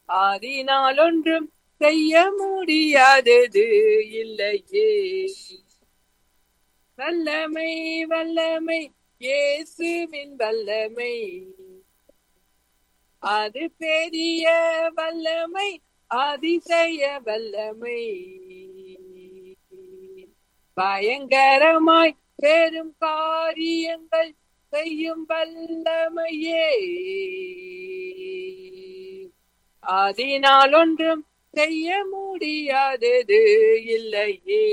ஆதினால் ஒன்றும் செய்ய முடியாதது இல்லையே வல்லமை வல்லமை இயேசுவின் வல்லமை அது பெரிய வல்லமை அதிசய வல்லமை பயங்கரமாய் பெரும் காரியங்கள் செய்யும் வல்லமையே அதனால் ஒன்றும் செய்ய முடியாதது இல்லையே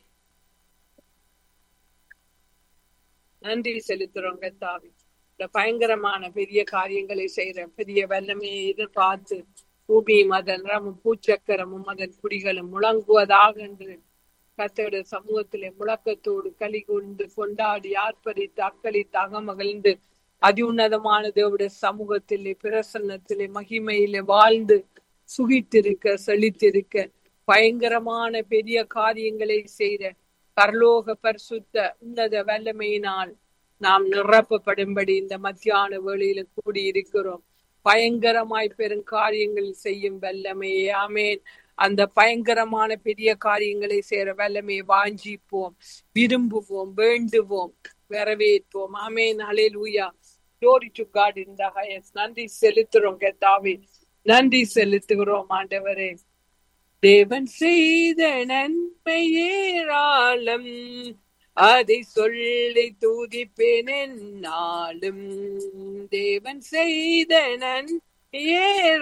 நன்றி செலுத்துறோங்க தாவி இந்த பயங்கரமான பெரிய காரியங்களை செய்யற பெரிய வல்லமையை எதிர்பார்த்து பூமியும் அதன் ரமும் பூச்சக்கரமும் அதன் குடிகளும் முழங்குவதாக என்று கத்தோட சமூகத்திலே முழக்கத்தோடு களி கொண்டு கொண்டாடி ஆர்ப்பரித்து அக்களித்து அகமகிழ்ந்து அதி உன்னதமான தேவடைய சமூகத்திலே பிரசன்னத்திலே மகிமையிலே வாழ்ந்து சுகித்திருக்க செழித்திருக்க பயங்கரமான பெரிய காரியங்களை செய்த பரலோக பரிசுத்த உன்னத வல்லமையினால் நாம் நிரப்பப்படும்படி இந்த மத்தியான வேளையில கூடியிருக்கிறோம் பயங்கரமாய் பெரும் காரியங்கள் செய்யும் வல்லமையே ஆமேன் அந்த பயங்கரமான பெரிய காரியங்களை செய்யற வல்லமையை வாஞ்சிப்போம் விரும்புவோம் வேண்டுவோம் வரவேற்போம் ஆமேன் அலே லூயா glory to God in the highest நன்றி செலுத்துறோம் கத்தாவே நன்றி செலுத்துகிறோம் ஆண்டவரே தேவன் செய்த நன்மை ஏராளம் அதை சொல்லி தூதிப்பேன் என்னாலும் தேவன் செய்த நன்மை